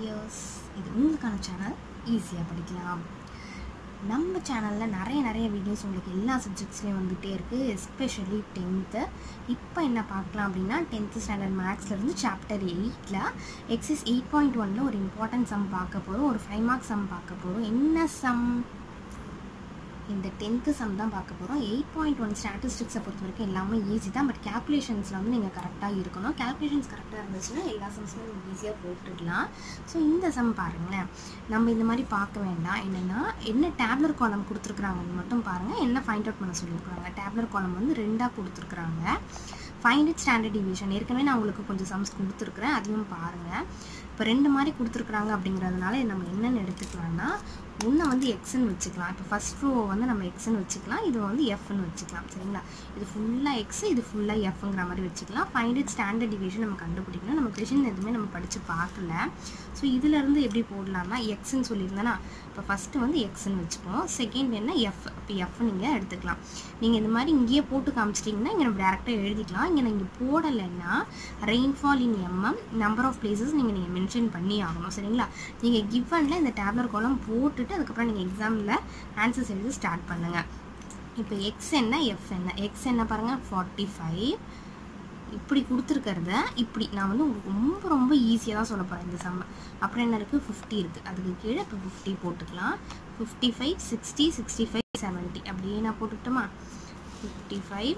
wears இது உங்களுக்கான channel ஈஸியாக படிக்கலாம் நம்ம சேனலில் நிறைய நிறைய வீடியோஸ் உங்களுக்கு எல்லா சப்ஜெக்ட்ஸ்லேயும் வந்துகிட்டே இருக்குது எஸ்பெஷலி டென்த்து இப்போ என்ன பார்க்கலாம் அப்படின்னா டென்த்து ஸ்டாண்டர்ட் மேக்ஸ்லேருந்து சாப்டர் எயிட்டில் எக்ஸஸ் எயிட் பாயிண்ட் ஒனில் ஒரு இம்பார்ட்டன்ட் சம் பார்க்க போகிறோம் ஒரு ஃபைவ் மார்க்ஸ் சம் பார்க்க போகிறோம் என்ன சம் இந்த டென்த்து சம் தான் பார்க்க போகிறோம் எயிட் பாயிண்ட் ஒன் ஸ்டாட்டிஸ்டிக்ஸை பொறுத்த வரைக்கும் எல்லாமே ஈஸி தான் பட் கேல்குலேஷன்ஸில் வந்து நீங்கள் கரெக்டாக இருக்கணும் கேல்குலேஷன்ஸ் கரெக்டாக இருந்துச்சுன்னா எல்லா சம்ஸுமே நீங்கள் ஈஸியாக போட்டுடலாம் ஸோ இந்த சம் பாருங்களேன் நம்ம இந்த மாதிரி பார்க்க வேண்டாம் என்னென்னா என்ன டேப்லர் காலம் கொடுத்துருக்குறாங்கன்னு மட்டும் பாருங்கள் என்ன ஃபைண்ட் அவுட் பண்ண சொல்லியிருக்காங்க டேப்லர் காலம் வந்து ரெண்டாக கொடுத்துருக்குறாங்க ஃபைண்ட் இட் ஸ்டாண்டர்ட் டிவிஷன் ஏற்கனவே நான் உங்களுக்கு கொஞ்சம் சம்ஸ் கொடுத்துருக்குறேன் அதையும் பாருங்கள் இப்போ ரெண்டு மாதிரி கொடுத்துருக்குறாங்க அப்படிங்கிறதுனால நம்ம என்னென்னு எடுத்துக்கலாம்னா ஒன்று வந்து எக்ஸ்ன்னு வச்சுக்கலாம் இப்போ ஃபஸ்ட் ரோ வந்து நம்ம எக்ஸ்ன்னு வச்சுக்கலாம் இது வந்து எஃப்னு வச்சுக்கலாம் சரிங்களா இது ஃபுல்லாக எக்ஸ் இது ஃபுல்லாக எஃப்ங்கிற மாதிரி வச்சுக்கலாம் ஃபைண்ட் இட் ஸ்டாண்டர்ட் டிவிஷன் நம்ம கண்டுபிடிக்கணும் நம்ம கொஷின் எதுவுமே நம்ம படித்து பார்க்கல ஸோ இதிலேருந்து எப்படி போடலாம்னா எக்ஸ்ன்னு சொல்லியிருந்தேன்னா இப்போ ஃபஸ்ட்டு வந்து எக்ஸ்ன்னு வச்சுப்போம் செகண்ட் என்ன எஃப் இப்போ எஃப் நீங்கள் எடுத்துக்கலாம் நீங்கள் இந்த மாதிரி இங்கேயே போட்டு காமிச்சிட்டிங்கன்னா இங்கே நம்ம டேரெக்டாக எழுதிக்கலாம் இங்கே நீங்கள் போடலைன்னா rainfall in MM number of places நீங்கள் நீங்கள் மென்ஷன் பண்ணி ஆகணும் சரிங்களா நீங்கள் கிவனில் இந்த டேப்லர் கோலம் போட்டுட்டு அதுக்கப்புறம் நீங்கள் எக்ஸாமில் ஆன்சர்ஸ் எழுதி ஸ்டார்ட் பண்ணுங்கள் இப்போ எக்ஸ் என்ன எஃப் என்ன எக்ஸ் என்ன பாருங்கள் ஃபார்ட்டி ஃபைவ் இப்படி கொடுத்துருக்கிறத இப்படி நான் வந்து உங்களுக்கு ரொம்ப ரொம்ப ஈஸியாக தான் சொல்ல போகிறேன் இந்த சம்ம அப்புறம் என்ன இருக்குது ஃபிஃப்டி இருக்குது அதுக்கு கீழே இப்போ ஃபிஃப்டி போட்டுக்கலாம் fifty five sixty sixty five seventy அப்படியே நான் போட்டுக்கிட்டோமா fifty five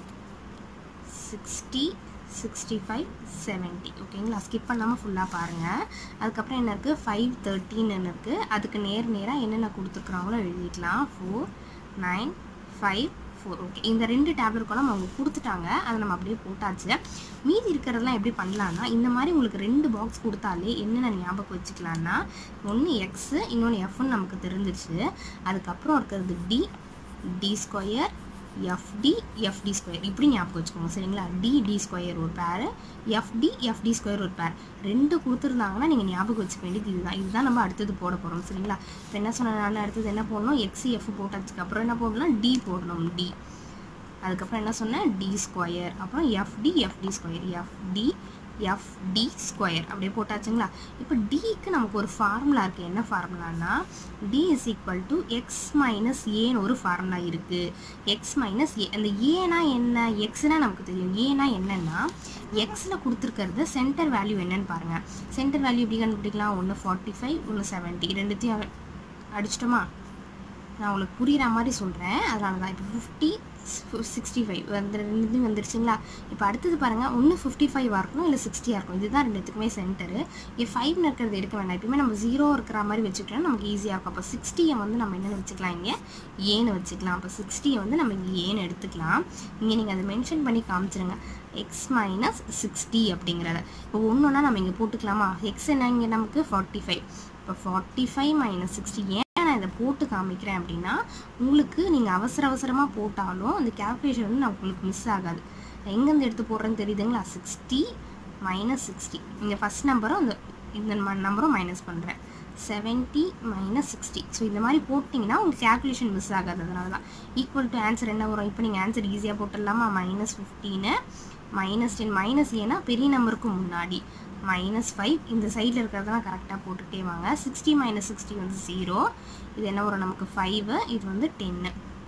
sixty sixty five seventy ஓகேங்களா ஸ்கிப் பண்ணாமல் ஃபுல்லாக பாருங்கள் அதுக்கப்புறம் என்ன இருக்குது ஃபைவ் தேர்ட்டின்னு இருக்குது அதுக்கு நேர் நேராக என்னென்ன கொடுத்துருக்குறாங்களோ எழுதிக்கலாம் four nine five four okay இந்த ரெண்டு டேப்லெட் கூட அவங்க கொடுத்துட்டாங்க அதை நம்ம அப்படியே போட்டாச்சு மீதி இருக்கிறதெல்லாம் எப்படி பண்ணலான்னா இந்த மாதிரி உங்களுக்கு ரெண்டு பாக்ஸ் கொடுத்தாலே என்னென்ன ஞாபகம் வச்சுக்கலான்னா ஒன்று எக்ஸு இன்னொன்று எஃப்னு நமக்கு தெரிஞ்சிச்சு அதுக்கப்புறம் இருக்கிறது D D square FD FD square இப்படி ஞாபகம் வச்சுக்கோங்க சரிங்களா டி டி ஸ்கொயர் ஒரு பேர் எஃப்டி எஃப்டி ஸ்கொயர் ஒரு பேர் ரெண்டு கொடுத்துருந்தாங்கன்னா நீங்கள் ஞாபகம் வச்சுக்க வேண்டியது இதுதான் இதுதான் நம்ம அடுத்தது போட போகிறோம் சரிங்களா இப்போ என்ன சொன்ன நான் அடுத்தது என்ன போடணும் எக்ஸி எஃப் போட்டதுக்கு அப்புறம் என்ன போடலாம் டி போடணும் டி அதுக்கப்புறம் என்ன சொன்னேன் டி ஸ்கொயர் அப்புறம் FD FD square FD FD square அப்படியே போட்டாச்சுங்களா இப்போ டிக்கு நமக்கு ஒரு ஃபார்முலா இருக்குது என்ன ஃபார்முலானா D is equal to X minus ஏன்னு ஒரு ஃபார்முலா இருக்குது எக்ஸ் மைனஸ் ஏ அந்த ஏனா என்ன எக்ஸ்னா நமக்கு தெரியும் ஏனா என்னென்னா எக்ஸில் கொடுத்துருக்கிறது சென்டர் வேல்யூ என்னன்னு பாருங்கள் சென்டர் வேல்யூ எப்படி கண்டுபிடிக்கலாம் ஒன்று ஃபார்ட்டி ஃபைவ் ஒன்று செவன்ட்டி ரெண்டுத்தையும் அடிச்சிட்டோமா நான் உங்களுக்கு புரிகிற மாதிரி சொல்கிறேன் அதனால தான் இப்போ ஃபிஃப்டி சிக்ஸ்டி ஃபைவ் வந்து ரெண்டுத்தையும் வந்துருச்சுங்களா இப்போ அடுத்தது பாருங்கள் ஒன்று ஃபிஃப்டி ஃபைவாக இருக்கணும் இல்லை சிக்ஸ்டியாக இருக்கும் இதுதான் ரெண்டுத்துக்குமே சென்டரு இங்கே ஃபைவ்னு இருக்கிறது எடுக்க வேண்டாம் எப்பயுமே நம்ம ஜீரோ இருக்கிற மாதிரி வச்சுக்கிட்டோம்னா நமக்கு ஈஸியாக இருக்கும் அப்போ சிக்ஸ்டியை வந்து நம்ம என்ன வச்சுக்கலாம் இங்கே ஏன்னு வச்சுக்கலாம் அப்போ சிக்ஸ்டியை வந்து நம்ம இங்கே ஏன்னு எடுத்துக்கலாம் இங்கே நீங்கள் அதை மென்ஷன் பண்ணி காமிச்சிருங்க எக்ஸ் மைனஸ் சிக்ஸ்டி அப்படிங்கிறத இப்போ ஒன்று ஒன்றா நம்ம இங்கே போட்டுக்கலாமா எக்ஸ் என்ன இங்கே நமக்கு ஃபார்ட்டி ஃபைவ் இப்போ ஃபார்ட்டி ஃபைவ் மைனஸ் சிக்ஸ்டி ஏன் நான் இதை போட்டு காமிக்கிறேன் அப்படின்னா உங்களுக்கு நீங்கள் அவசர அவசரமாக போட்டாலும் அந்த கேல்குலேஷன் வந்து நான் உங்களுக்கு மிஸ் ஆகாது எங்கேருந்து எடுத்து போடுறேன்னு தெரியுதுங்களா சிக்ஸ்டி மைனஸ் சிக்ஸ்டி இங்கே ஃபஸ்ட் நம்பரும் அந்த இந்த நம்பரும் மைனஸ் பண்ணுறேன் செவன்ட்டி மைனஸ் சிக்ஸ்டி ஸோ இந்த மாதிரி போட்டிங்கன்னா உங்களுக்கு கேல்குலேஷன் மிஸ் ஆகாது அதனால தான் ஈக்குவல் டு ஆன்சர் என்ன வரும் இப்போ நீங்கள் ஆன்சர் ஈஸியாக போட்டுடலாமா மைனஸ் ஃபிஃப்டீனு மைனஸ் டென் மைனஸ் ஏன்னா பெரிய நம்பருக்கு முன்னாடி மைனஸ் ஃபைவ் இந்த சைடில் இருக்கிறதெல்லாம் கரெக்டாக போட்டுகிட்டே வாங்க சிக்ஸ்டி மைனஸ் சிக்ஸ்டி வந்து ஜீரோ இது என்ன வரும் நமக்கு ஃபைவு இது வந்து டென்னு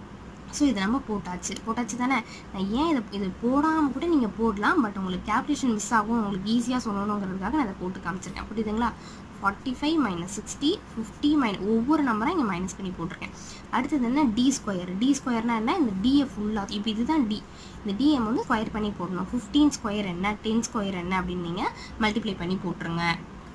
ஸோ இது நம்ம போட்டாச்சு போட்டாச்சு தானே நான் ஏன் இதை இது போடாமல் கூட நீங்கள் போடலாம் பட் உங்களுக்கு கேல்குலேஷன் மிஸ் ஆகும் உங்களுக்கு ஈஸியாக சொல்லணுங்கிறதுக்காக நான் இதை போட்டு காமிச்சிருக்கேன் புரியுதுங்களா forty five minus sixty fifty minus ஒவ்வொரு நம்பராக இங்கே மைனஸ் பண்ணி போட்டிருக்கேன் அடுத்தது என்ன டி ஸ்கொயர் டி ஸ்கொயர்னா என்ன இந்த டியை ஃபுல்லாக இப்போ இதுதான் டி இந்த டிஎம் வந்து ஸ்கொயர் பண்ணி போடணும் ஃபிஃப்டீன் ஸ்கொயர் என்ன டென் ஸ்கொயர் என்ன அப்படின்னு நீங்கள் மல்டிப்ளை பண்ணி போட்டுருங்க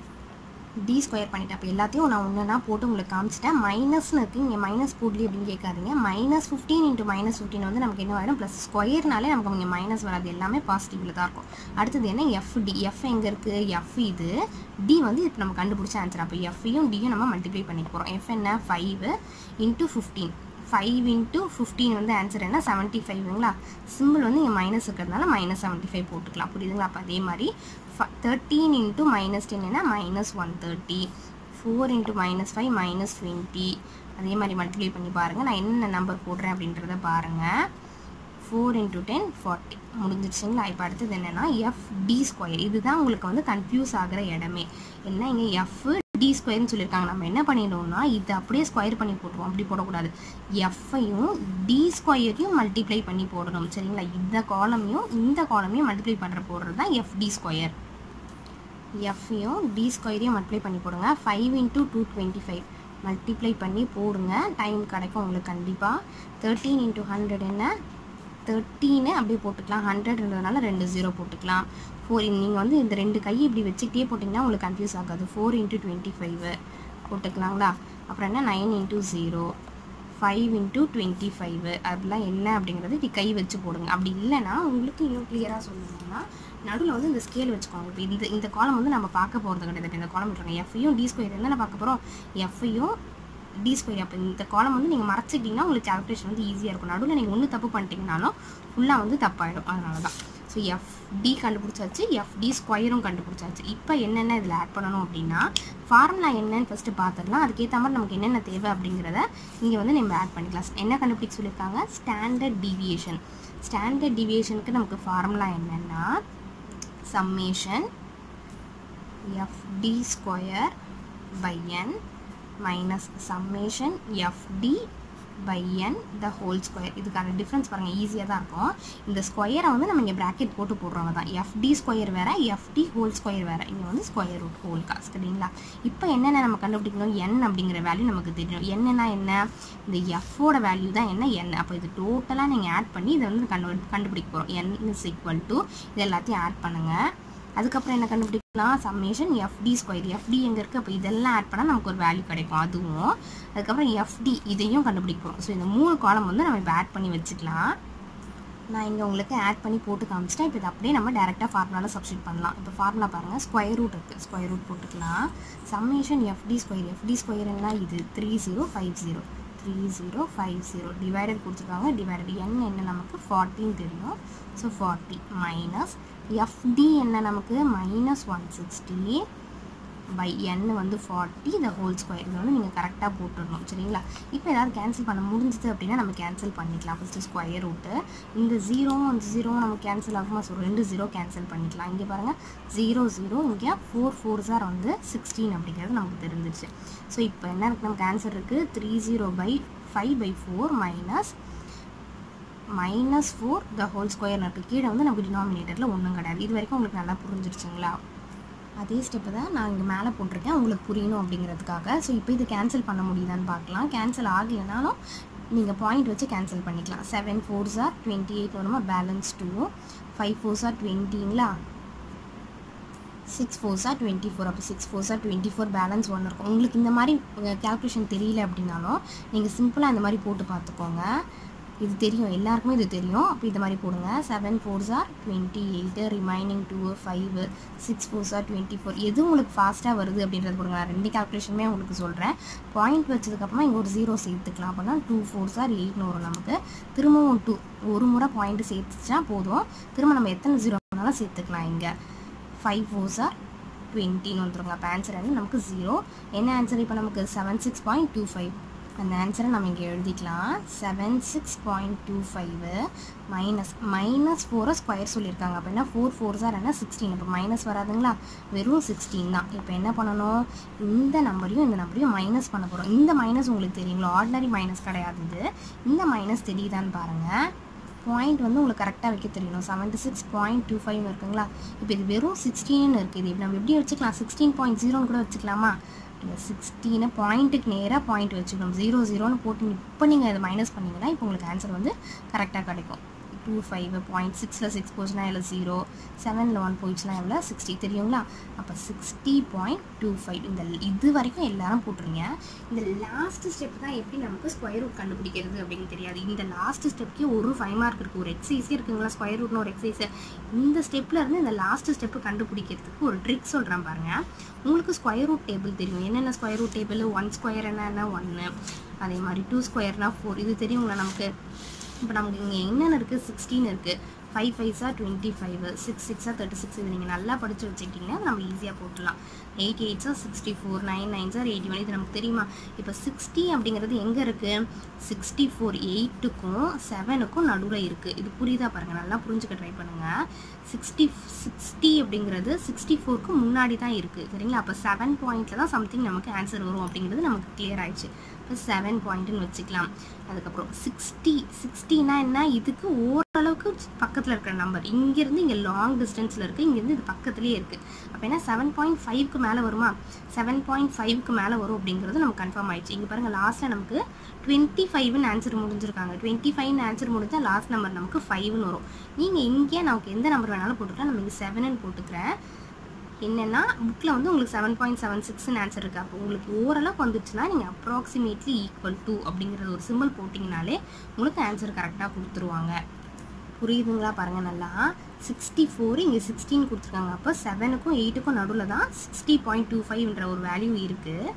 டி ஸ்கொயர் பண்ணிட்டேன் அப்போ எல்லாத்தையும் நான் ஒன்றுனா போட்டு உங்களுக்கு காமிச்சிட்டேன் மைனஸ்னு இருக்குது இங்கே மைனஸ் போடலி அப்படின்னு கேட்காதீங்க minus fifteen into minus fifteen வந்து நமக்கு என்ன ஆகிடும் ப்ளஸ் ஸ்கொயர்னாலே நமக்கு இங்கே மைனஸ் வராது எல்லாமே பாசிட்டிவில் தான் இருக்கும் அடுத்தது என்ன எஃப் டி எஃப் எங்கே இருக்குது எஃப் இது டி வந்து இப்போ நம்ம கண்டுபிடிச்ச ஆன்சர் அப்போ எஃப்ஐயும் டியும் நம்ம மல்டிப்ளை பண்ணி போகிறோம் எஃப் என்ன five into fifteen five into fifteen வந்து ஆன்சர் என்ன செவன்ட்டி ஃபைவ்ங்களா சிம்பிள் வந்து இங்கே மைனஸ் இருக்கிறதுனால மைனஸ் செவன்ட்டி ஃபைவ் போட்டுக்கலாம் புரியுதுங்களா அப்போ அதே மாதிரி ஃப தேர்ட்டீன் இன்ட்டு மைனஸ் டென் என்ன minus one thirty four into minus five minus twenty அதே மாதிரி மல்டிப்ளை பண்ணி பாருங்கள் நான் என்னென்ன நம்பர் போடுறேன் அப்படின்றத பாருங்கள் ஃபோர் இன்ட்டு டென் ஃபார்ட்டி முடிஞ்சிருச்சுங்களா இப்போ அடுத்தது என்னென்னா எஃப் டி ஸ்கொயர் இதுதான் உங்களுக்கு வந்து கன்ஃபியூஸ் ஆகிற இடமே என்ன இங்கே எஃப் டி ஸ்கொயர்னு சொல்லியிருக்காங்க நம்ம என்ன பண்ணிடுவோம்னா இதை அப்படியே ஸ்கொயர் பண்ணி போட்டுருவோம் அப்படி போடக்கூடாது எஃப்ஐயும் டி ஸ்கொயரையும் மல்டிப்ளை பண்ணி போடணும் சரிங்களா இந்த காலமையும் இந்த காலமையும் மல்டிப்ளை பண்ணுற போடுறது தான் எஃப்டி ஸ்கொயர் எஃப்ஐயும் டி ஸ்கொயரையும் மல்டிப்ளை பண்ணி போடுங்க five into two twenty five multiply பண்ணி போடுங்க டைம் கிடைக்கும் உங்களுக்கு கண்டிப்பாக தேர்ட்டீன் இன்ட்டு ஹண்ட்ரட் என்ன தேர்ட்டீனு அப்படியே போட்டுக்கலாம் ஹண்ட்ரட்ன்றதுனால ரெண்டு ஜீரோ போட்டுக்கலாம் ஃபோர் நீங்கள் வந்து இந்த ரெண்டு கை இப்படி வச்சுக்கிட்டே போட்டிங்கன்னா உங்களுக்கு கன்ஃபியூஸ் ஆகாது ஃபோர் இன்ட்டு டுவெண்ட்டி ஃபைவ் போட்டுக்கலாங்களா அப்புறம் என்ன nine into zero five into twenty five அதெல்லாம் என்ன அப்படிங்கிறது இப்படி கை வச்சு போடுங்க அப்படி இல்லைன்னா உங்களுக்கு இன்னும் கிளியராக சொல்லணும்னா நடுவில் வந்து இந்த ஸ்கேல் வச்சுக்கோங்க இப்போ இந்த இந்த காலம் வந்து நம்ம பார்க்க போகிறது கிடையாது இந்த காலம் விட்டுருங்க எஃப்ஐயும் டி ஸ்கொயர் என்ன பார்க்க போகிறோம் எஃப்ஐயும் டி ஸ்கொயர் அப்போ இந்த காலம் வந்து நீங்கள் மறைச்சிட்டிங்கன்னா உங்களுக்கு கால்குலேஷன் வந்து ஈஸியாக இருக்கும் நடுவில் நீங்கள் ஒன்று தப்பு பண்ணிட்டீங்கனாலும் ஃபுல்லாக வந்து தப்பாயிடும் அதனால தான் ஸோ எஃப்டி கண்டுபிடிச்சாச்சு எஃப்டி ஸ்கொயரும் கண்டுபிடிச்சாச்சு இப்போ என்னென்ன இதில் ஆட் பண்ணணும் அப்படின்னா ஃபார்முலா என்னன்னு ஃபஸ்ட்டு பார்த்துடலாம் அதுக்கேற்ற மாதிரி நமக்கு என்னென்ன தேவை அப்படிங்கிறத இங்கே வந்து நம்ம ஆட் பண்ணிக்கலாம் என்ன கண்டுபிடிக்க சொல்லியிருக்காங்க ஸ்டாண்டர்ட் டிவியேஷன் ஸ்டாண்டர்ட் டிவியேஷனுக்கு நமக்கு ஃபார்முலா என்னென்னா summation FD square by N minus summation FD by N the whole square இதுக்கான டிஃப்ரென்ஸ் பாருங்கள் ஈஸியாக தான் இருக்கும் இந்த ஸ்கொயரை வந்து நம்ம இங்கே ப்ராக்கெட் போட்டு போடுறவங்க தான் எஃப்டி ஸ்கொயர் வேறு எஃப்டி ஹோல் ஸ்கொயர் வேறு இங்கே வந்து ஸ்கொயர் ரூட் ஹோல் காசு சரிங்களா இப்போ என்னென்ன நம்ம கண்டுபிடிக்கணும் என் அப்படிங்கிற வேல்யூ நமக்கு தெரியணும் என்னென்னா என்ன இந்த எஃபோட வேல்யூ தான் என்ன என் அப்போ இது டோட்டலாக நீங்கள் ஆட் பண்ணி இதை வந்து கண்டு கண்டுபிடிக்க போகிறோம் என் இஸ் ஈக்குவல் டு இது எல்லாத்தையும் ஆட் பண்ணுங்கள் அதுக்கப்புறம் என்ன கண்டுபிடிக்கலாம் சம்மேஷன் எஃப்டி ஸ்கொயர் எஃப்டி எங்கே இருக்குது அப்போ இதெல்லாம் ஆட் பண்ணால் நமக்கு ஒரு வேல்யூ கிடைக்கும் அதுவும் அதுக்கப்புறம் எஃப்டி இதையும் கண்டுபிடிக்க போகிறோம் ஸோ இந்த மூணு காலம் வந்து நம்ம இப்போ ஆட் பண்ணி வச்சுக்கலாம் நான் இங்கே உங்களுக்கு ஆட் பண்ணி போட்டு காமிச்சிட்டேன் இப்போ இது அப்படியே நம்ம டேரெக்டாக ஃபார்முலாவில் சப்ஸ்டியூட் பண்ணலாம் இப்போ ஃபார்முலா பாருங்கள் ஸ்கொயர் ரூட் இருக்குது ஸ்கொயர் ரூட் போட்டுக்கலாம் summation FD square FD square என்ன இது three zero five zero three zero five zero divided கொடுத்துருக்காங்க டிவைடட் என் என்ன நமக்கு ஃபார்ட்டின்னு தெரியும் ஸோ ஃபார்ட்டி மைனஸ் எஃப்டி என்ன நமக்கு minus one sixty by N வந்து ஃபார்ட்டி த ஹோல் ஸ்கொயர் இது வந்து நீங்கள் கரெக்டாக போட்டுடணும் சரிங்களா இப்போ ஏதாவது கேன்சல் பண்ண முடிஞ்சது அப்படின்னா நம்ம கேன்சல் பண்ணிக்கலாம் ஃபஸ்ட்டு ஸ்கொயர் ரூட்டு இந்த ஜீரோவும் அந்த ஜீரோவும் நம்ம கேன்சல் ஆகுமா ஸோ ரெண்டு ஜீரோ கேன்சல் பண்ணிக்கலாம் இங்கே பாருங்கள் ஜீரோ ஜீரோ இங்கே ஃபோர் ஃபோர் சார் வந்து சிக்ஸ்டீன் அப்படிங்கிறது நமக்கு தெரிஞ்சிச்சு ஸோ இப்போ என்ன இருக்குது நமக்கு ஆன்சர் இருக்குது three zero by five by four minus minus four the whole square இருக்குது கீழே வந்து நமக்கு டினாமினேட்டரில் ஒன்றும் கிடையாது இது வரைக்கும் உங்களுக்கு நல்லா புரிஞ்சிருச்சுங்களா அதே ஸ்டெப்பு தான் நான் இங்கே மேலே போட்டிருக்கேன் உங்களுக்கு புரியணும் அப்படிங்கிறதுக்காக ஸோ இப்போ இது கேன்சல் பண்ண முடியுதான்னு பார்க்கலாம் கேன்சல் ஆகலைனாலும் நீங்கள் பாயிண்ட் வச்சு கேன்சல் பண்ணிக்கலாம் seven four sir twenty eight வருமா balance two five four sir டுவெண்ட்டிங்களா six four sir twenty four அப்போ six four sir twenty four balance ஒன்று இருக்கும் உங்களுக்கு இந்த மாதிரி கேல்குலேஷன் தெரியல அப்படின்னாலும் நீங்கள் சிம்பிளாக இந்த மாதிரி போட்டு பார்த்துக்கோங்க இது தெரியும் எல்லாருக்குமே இது தெரியும் அப்போ இது மாதிரி போடுங்க seven four sir twenty eight remaining two five six four sir twenty four எது உங்களுக்கு ஃபாஸ்ட்டாக வருது அப்படின்றது போடுங்க நான் ரெண்டு கால்குலேஷனுமே உங்களுக்கு சொல்கிறேன் பாயிண்ட் வச்சதுக்கப்புறமா இங்கே ஒரு ஜீரோ சேர்த்துக்கலாம் அப்படின்னா டூ ஃபோர் சார் எயிட்னு வரும் நமக்கு திரும்பவும் டூ ஒரு முறை பாயிண்ட் சேர்த்துச்சா போதும் திரும்ப நம்ம எத்தனை ஜீரோ வேணாலும் சேர்த்துக்கலாம் இங்கே ஃபைவ் ஃபோர் சார் டுவெண்ட்டின்னு வந்துருங்க அப்போ ஆன்சர் வந்து நமக்கு ஜீரோ என்ன ஆன்சர் இப்போ நமக்கு seven six point two five அந்த ஆன்சரை நம்ம இங்கே எழுதிக்கலாம் seven six point two five minus minus ஃபோரை ஸ்கொயர் சொல்லியிருக்காங்க அப்படின்னா ஃபோர் ஃபோர் சார் என்ன சிக்ஸ்டீன் இப்போ மைனஸ் வராதுங்களா வெறும் சிக்ஸ்டீன் தான் இப்போ என்ன பண்ணணும் இந்த நம்பரையும் இந்த நம்பரையும் மைனஸ் பண்ண போகிறோம் இந்த மைனஸ் உங்களுக்கு தெரியுங்களா ஆர்டினரி மைனஸ் கிடையாது இது இந்த மைனஸ் தெரியுதான்னு பாருங்கள் பாயிண்ட் வந்து உங்களுக்கு கரெக்டாக வைக்க தெரியணும் seventy six point two five இருக்குங்களா இப்போ இது வெறும் சிக்ஸ்டீன் இருக்குது இது நம்ம எப்படி வச்சுக்கலாம் சிக்ஸ்டீன் பாயிண்ட் ஜீரோன்னு கூட வச்சுக்கலாமா இந்த சிக்ஸ்டீனை பாயிண்ட்டுக்கு நேராக பாயிண்ட் வச்சுக்கணும் ஜீரோ ஜீரோன்னு போட்டு இப்போ நீங்கள் அதை மைனஸ் பண்ணிங்கன்னா இப்போ உங்களுக்கு ஆன்சர் வந்து கரெக்டாக கிடைக்கும் டூ ஃபைவ் பாயிண்ட் சிக்ஸில் சிக்ஸ் போச்சுன்னா எவ்வளோ ஜீரோ செவனில் ஒன் போயிடுச்சுன்னா எவ்வளோ சிக்ஸ்டி தெரியுங்களா அப்போ சிக்ஸ்டி பாயிண்ட் டூ ஃபைவ் இந்த இது வரைக்கும் எல்லாரும் போட்டுருங்க இந்த லாஸ்ட் ஸ்டெப் தான் எப்படி நமக்கு ஸ்கொயர் ரூட் கண்டுபிடிக்கிறது அப்படின்னு தெரியாது இந்த லாஸ்ட் ஸ்டெப்க்கே ஒரு ஃபைவ் மார்க் இருக்குது ஒரு எக்ஸசைஸே இருக்குங்களா ஸ்கொயர் ரூட்னு ஒரு எக்ஸசைஸ் இந்த ஸ்டெப்பில் இருந்து இந்த லாஸ்ட் ஸ்டெப்பு கண்டுபிடிக்கிறதுக்கு ஒரு ட்ரிக் சொல்கிறேன் பாருங்கள் உங்களுக்கு ஸ்கொயர் ரூட் டேபிள் தெரியும் என்னென்ன square root table one square என்னென்ன ஒன்று அதே மாதிரி டூ ஸ்கொயர்னா ஃபோர் இது தெரியுங்களா நமக்கு இப்போ நமக்கு இங்கே என்னென்ன இருக்குது சிக்ஸ்டீன் இருக்குது ஃபைவ் ஃபைவ்ஸாக டுவெண்ட்டி ஃபைவ் சிக்ஸ் சிக்ஸாக தேர்ட்டி சிக்ஸ் இது நீங்கள் நல்லா படித்து வச்சுக்கிட்டிங்கன்னா நம்ம ஈஸியாக போட்டுடலாம் எயிட் எயிட்ஸாக sixty four nine nine sir eighty one இது நமக்கு தெரியுமா இப்போ சிக்ஸ்டி அப்படிங்கிறது எங்கே இருக்குது சிக்ஸ்டி ஃபோர் எயிட்டுக்கும் செவனுக்கும் நடுவில் இருக்குது இது புரியுதா பாருங்கள் நல்லா புரிஞ்சுக்க ட்ரை பண்ணுங்கள் சிக்ஸ்டி சிக்ஸ்டி அப்படிங்கிறது சிக்ஸ்டி ஃபோருக்கு முன்னாடி தான் இருக்குது சரிங்களா அப்போ செவன் பாயிண்டில் தான் சம்திங் நமக்கு ஆன்சர் வரும் அப்படிங்கிறது நமக்கு கிளியர் ஆயிடுச்சு இப்போ செவன் பாயிண்ட்டுன்னு வச்சுக்கலாம் அதுக்கப்புறம் சிக்ஸ்டி சிக்ஸ்டினா என்ன இதுக்கு ஓரளவுக்கு பக்கத்தில் இருக்கிற நம்பர் இங்கேருந்து இங்கே லாங் டிஸ்டன்ஸில் இருக்குது இங்கேருந்து இது பக்கத்துலேயே இருக்குது அப்போ என்ன செவன் பாயிண்ட் ஃபைவ்க்கு மேலே வருமா செவன் பாயிண்ட் ஃபைவ்க்கு மேலே வரும் அப்படிங்கிறது நமக்கு கன்ஃபார்ம் ஆயிடுச்சு இங்கே பாருங்கள் லாஸ்ட்டில் நமக்கு டுவெண்ட்டி ஃபைவ்னு ஆன்சர் முடிஞ்சிருக்காங்க டுவெண்ட்டி ஃபைவ்னு ஆன்சர் முடிஞ்சால் லாஸ்ட் நம்பர் நமக்கு ஃபைவ்னு வரும் நீங்கள் இங்கே நமக்கு எந்த நம்பர் வேணாலும் போட்டுக்கலாம் நம்ம இங்கே செவனுன்னு போட்டுக்கிறேன் என்னென்னா புக்கில் வந்து உங்களுக்கு செவன் பாயிண்ட் செவன் சிக்ஸ்னு ஆன்சர் இருக்குது அப்போ உங்களுக்கு ஓரளவுக்கு வந்துச்சுன்னா நீங்கள் அப்ராக்சிமேட்லி ஈக்குவல் டு அப்படிங்கிறது ஒரு சிம்பிள் போட்டிங்கனாலே உங்களுக்கு ஆன்சர் கரெக்டாக கொடுத்துருவாங்க புரியுதுங்களா பாருங்கள் நல்லா சிக்ஸ்டி ஃபோர் இங்கே சிக்ஸ்டீன் கொடுத்துருக்காங்க அப்போ செவனுக்கும் எயிட்டுக்கும் நடுவில் தான் சிக்ஸ்டி பாயிண்ட் டூ ஃபைவ்ன்ற ஒரு வேல்யூ இருக்குது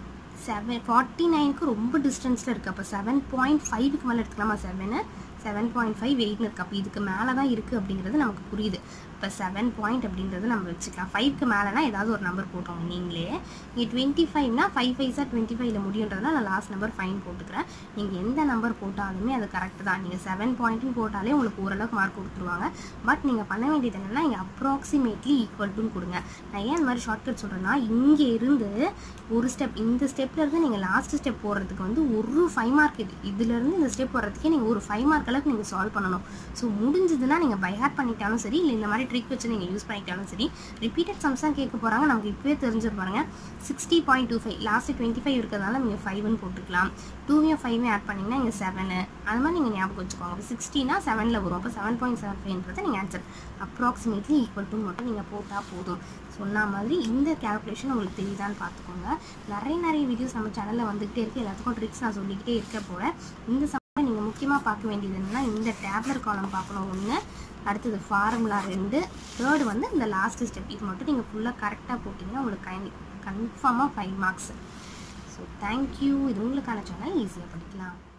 செவன் ஃபார்ட்டி நைனுக்கு ரொம்ப டிஸ்டன்ஸில் இருக்குது அப்போ செவன் பாயிண்ட் ஃபைவுக்கு மேலே எடுத்துக்கலாமா செவனு செவன் பாயிண்ட் ஃபைவ் எயிட்னு இருக்குது அப்போ இதுக்கு மேலே தான் இருக்குது அப்படிங்கிறது நமக்கு புரியுது இப்போ செவன் பாயிண்ட் அப்படின்றது நம்ம வச்சுக்கலாம் ஃபைவ்க்கு மேலேனா ஏதாவது ஒரு நம்பர் போட்டோங்க நீங்களே இங்கே டுவெண்ட்டி ஃபைவ்னா ஃபைவ் ஃபைவ்ஸாக டுவெண்ட்டி ஃபைவ்ல முடியுன்றதுனால நான் லாஸ்ட் நம்பர் ஃபைன் போட்டுக்கிறேன் நீங்கள் எந்த நம்பர் போட்டாலுமே அது கரெக்ட் தான் நீங்கள் செவன் பாயிண்ட்னு போட்டாலே உங்களுக்கு ஓரளவுக்கு மார்க் கொடுத்துருவாங்க பட் நீங்கள் பண்ண வேண்டியது என்னென்னா இங்கே அப்ராக்சிமேட்லி ஈக்குவல் டுன்னு கொடுங்க நான் ஏன் இந்த மாதிரி ஷார்ட்கட் சொல்கிறேன்னா இங்கே இருந்து ஒரு ஸ்டெப் இந்த ஸ்டெப்லேருந்து நீங்கள் லாஸ்ட் ஸ்டெப் போடுறதுக்கு வந்து ஒரு ஃபைவ் மார்க் இது இதுலேருந்து இந்த ஸ்டெப் போடுறதுக்கே நீங்கள் ஒரு ஃபைவ் மார்க் அளவுக்கு நீங்கள் சால்வ் பண்ணணும் ஸோ முடிஞ்சதுன்னா நீங்கள் பைஹார்ட் பண்ணிட்டாலும் சரி இல்லை இந்த மாதிரி ட்ரிக் வச்சு நீங்கள் யூஸ் பண்ணிக்கிட்டாலும் சரி ரிப்பீட்டட் சம்ஸ் தான் கேட்க போகிறாங்க நமக்கு இப்போவே தெரிஞ்சிருப்பாருங்க sixty point two five last twenty five இருக்கிறதால நீங்கள் ஃபைவ்னு போட்டுக்கலாம் டூவையும் ஃபைவையும் ஆட் பண்ணிங்கன்னா இங்கே செவனு அது மாதிரி நீங்கள் ஞாபகம் வச்சுக்கோங்க இப்போ சிக்ஸ்டினா செவனில் வரும் அப்போ செவன் பாயிண்ட் செவன் ஃபைவ்ன்றது நீங்கள் ஆன்சர் அப்ராக்சிமேட்லி ஈக்குவல் டு மட்டும் நீங்கள் போட்டால் போதும் சொன்ன மாதிரி இந்த கேல்குலேஷன் உங்களுக்கு தெரியுதான்னு பார்த்துக்கோங்க நிறைய நிறைய வீடியோஸ் நம்ம சேனலில் வந்துகிட்டே இருக்குது எல்லாத்துக்கும் ட்ரிக்ஸ் நான் சொல்லிக்கிட்டே இருக்க போகிறேன் இந்த சமயம் நீங்கள் முக்கியமாக பார்க்க வேண்டியது என்னென்னா இந்த டேப்லர் காலம் பார்க்கணும் ஒன்று அடுத்தது ஃபார்முலா ரெண்டு தேர்டு வந்து இந்த லாஸ்ட் ஸ்டெப் இது மட்டும் நீங்கள் ஃபுல்லாக கரெக்டாக போட்டிங்கன்னா உங்களுக்கு கை கன்ஃபார்மாக ஃபைவ் மார்க்ஸ் ஸோ தேங்க்யூ இது உங்களுக்கான சேனல் ஈஸியாக படிக்கலாம்